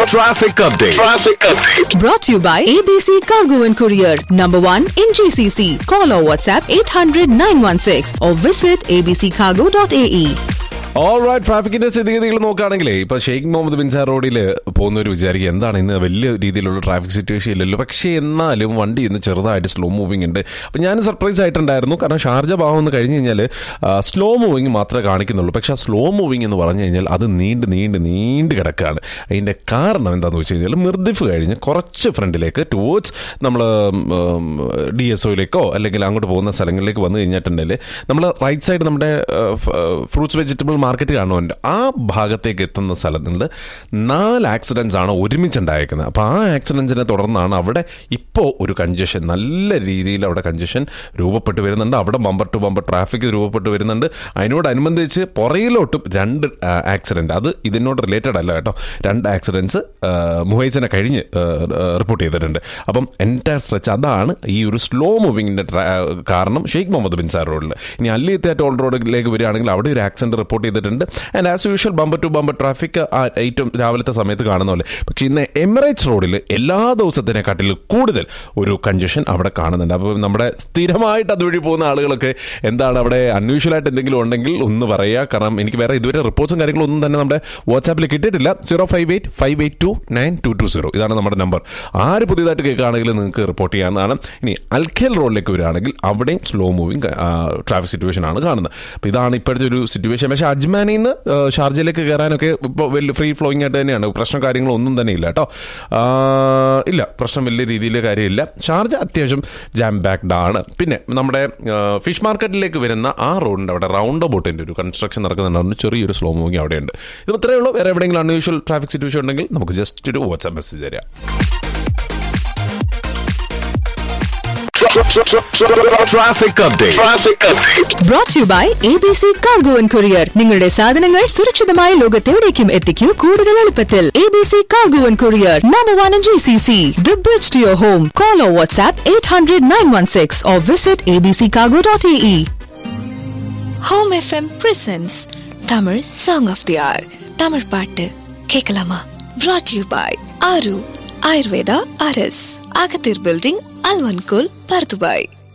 Traffic update. Traffic update. Brought to you by ABC Cargo and Courier, number one in GCC. Call or WhatsApp 800 916 or visit abccargo.ae. Alright ട്രാഫിക്കിന്റെ സ്ഥിതിഗതികൾ നോക്കുകയാണെങ്കിലേ ഇപ്പൊ Sheikh Muhammad bin sir റോഡിൽ പോകുന്നവർ വിചാരിക്കും എന്താണ് ഇന്ന് വലിയ രീതിയിലുള്ള ട്രാഫിക് സിറ്റുവേഷൻ ഇല്ലല്ലോ പക്ഷേ എന്നാലും വണ്ടി ഇന്ന് ചെറുതായിട്ട് സ്ലോ മൂവിംഗ് ഉണ്ട് അപ്പം ഞാൻ സർപ്രൈസ് ആയിട്ടുണ്ടായിരുന്നു കാരണം ഷാർജ ഭാഗം ഒന്ന് കഴിഞ്ഞ് കഴിഞ്ഞാൽ സ്ലോ മൂവിങ് മാത്രമേ കാണിക്കുന്നുള്ളൂ പക്ഷേ ആ സ്ലോ മൂവിങ് എന്ന് പറഞ്ഞു കഴിഞ്ഞാൽ അത് നീണ്ട് നീണ്ട് നീണ്ട് കിടക്കുകയാണ് അതിൻ്റെ കാരണം എന്താണെന്ന് വെച്ച് കഴിഞ്ഞാൽ മിർദിഫ് കഴിഞ്ഞ് കുറച്ച് ഫ്രണ്ടിലേക്ക് ടുവേർഡ്സ് നമ്മൾ ഡി എസ് ഒയിലേക്കോ അല്ലെങ്കിൽ അങ്ങോട്ട് പോകുന്ന സ്ഥലങ്ങളിലേക്ക് വന്നു കഴിഞ്ഞിട്ടുണ്ടെങ്കിൽ നമ്മൾ റൈറ്റ് സൈഡ് നമ്മുടെ ഫ്രൂട്ട്സ് വെജിറ്റബിൾ മാർക്കറ്റ് കാണുന്നുണ്ട് ആ ഭാഗത്തേക്ക് എത്തുന്ന സ്ഥലങ്ങളിൽ നാല് ആക്സിഡൻസ് ആണ് ഒരുമിച്ചുണ്ടായിരിക്കുന്നത് അപ്പോൾ ആ ആക്സിഡൻസിനെ തുടർന്നാണ് അവിടെ ഇപ്പോൾ ഒരു കഞ്ചഷൻ നല്ല രീതിയിൽ അവിടെ കഞ്ചഷൻ രൂപപ്പെട്ട് വരുന്നുണ്ട് അവിടെ ബമ്പർ ടു ബമ്പർ ട്രാഫിക് രൂപപ്പെട്ട് വരുന്നുണ്ട് അതിനോടനുബന്ധിച്ച് പുറയിലോട്ടും രണ്ട് ആക്സിഡൻറ്റ് അത് ഇതിനോട് റിലേറ്റഡ് അല്ല കേട്ടോ രണ്ട് ആക്സിഡൻസ് മുഹൈസിനെ കഴിഞ്ഞ് റിപ്പോർട്ട് ചെയ്തിട്ടുണ്ട് അപ്പം എൻ്റെ സ്ട്രെച്ച് അതാണ് ഈ ഒരു സ്ലോ മൂവിങ്ങിൻ്റെ കാരണം ഷെയ്ഖ് മുഹമ്മദ് ബിൻ സാർ റോഡിൽ ഇനി അല്ലിത്തെ ടോൾ റോഡിലേക്ക് വരികയാണെങ്കിൽ അവിടെ ഒരു ആക്സിഡന്റ് റിപ്പോർട്ട് ചെയ്തിട്ടുണ്ട് and as usual bumper to bumper traffic ഏറ്റവും രാവിലത്തെ സമയത്ത് കാണുന്ന പോലെ പക്ഷേ ഇന്ന് എമിറേറ്റ്സ് റോഡിൽ എല്ലാ ദിവസത്തിനെക്കാട്ടിലും കൂടുതൽ ഒരു കഞ്ചഷൻ അവിടെ കാണുന്നുണ്ട് അപ്പോൾ നമ്മുടെ സ്ഥിരമായിട്ട് അതുവഴി പോകുന്ന ആളുകളൊക്കെ എന്താണ് അവിടെ അൺയൂഷ്വലായിട്ട് എന്തെങ്കിലും ഉണ്ടെങ്കിൽ ഒന്ന് പറയുക കാരണം എനിക്ക് വേറെ ഇതുവരെ റിപ്പോർട്ട്സും കാര്യങ്ങളും ഒന്നും തന്നെ നമ്മുടെ വാട്സാപ്പിൽ കിട്ടിയിട്ടില്ല zero five eight five eight two nine two two zero ഇതാണ് നമ്മുടെ നമ്പർ ആര് പുതിയതായിട്ട് കേൾക്കുകയാണെങ്കിൽ നിങ്ങൾക്ക് റിപ്പോർട്ട് ചെയ്യാവുന്നതാണ് ഇനി അൽഖേൽ റോഡിലേക്ക് വരികയാണെങ്കിൽ അവിടെയും സ്ലോ മൂവിങ് ട്രാഫിക് സിറ്റുവേഷൻ ആണ് കാണുന്നത് അപ്പോൾ ഇതാണ് ഇപ്പോഴത്തെ ഒരു സിറ്റുവേഷൻ പക്ഷേ അജ്മാനിൽ നിന്ന് ഷാർജയിലേക്ക് കയറാനൊക്കെ ഇപ്പോൾ വലിയ ഫ്രീ ഫ്ലോയിങ് ആയിട്ട് തന്നെയാണ് പ്രശ്നം കാര്യങ്ങളൊന്നും തന്നെ ഇല്ല കേട്ടോ ഇല്ല പ്രശ്നം വലിയ രീതിയിൽ കാര്യമില്ല ഷാർജ അത്യാവശ്യം ജാം ബാക്ക്ഡ് ആണ് പിന്നെ നമ്മുടെ ഫിഷ് മാർക്കറ്റിലേക്ക് വരുന്ന ആ റോഡിൻ്റെ അവിടെ റൗണ്ട് ബോട്ടിൻ്റെ ഒരു കൺസ്ട്രക്ഷൻ നടക്കുന്നുണ്ടായിരുന്നു ചെറിയൊരു സ്ലോ മൂവിങ് അവിടെയുണ്ട് ഇത് ഇത്രയേ ഉള്ളൂ വേറെ എവിടെയെങ്കിലും അൺയൂഷ്വൽ ട്രാഫിക് സിറ്റുവേഷൻ ഉണ്ടെങ്കിൽ നമുക്ക് ജസ്റ്റ് ഒരു വാട്സാപ്പ് മെസ്സേജ് തരാം Traffic update. Traffic update. Brought to you by ABC Cargo and Courier. നിങ്ങളുടെ സാധനങ്ങൾ സുരക്ഷിതമായ ലോകത്തെവിടേക്കും എത്തിക്കൂ കൂടുതൽ എളുപ്പത്തിൽ ABC Cargo and Courier, number one in GCC. The bridge to your home. Call or WhatsApp 800 916 or visit abccargo.ae. Home FM presents Tamil song of the hour Tamil பாட்டு கேட்கலாமா brought you by ஆரு ஆயுர்வேதா அரஸ் அகத்தீர் பில்டிங் அல்வன்கோல் பர்துபாய்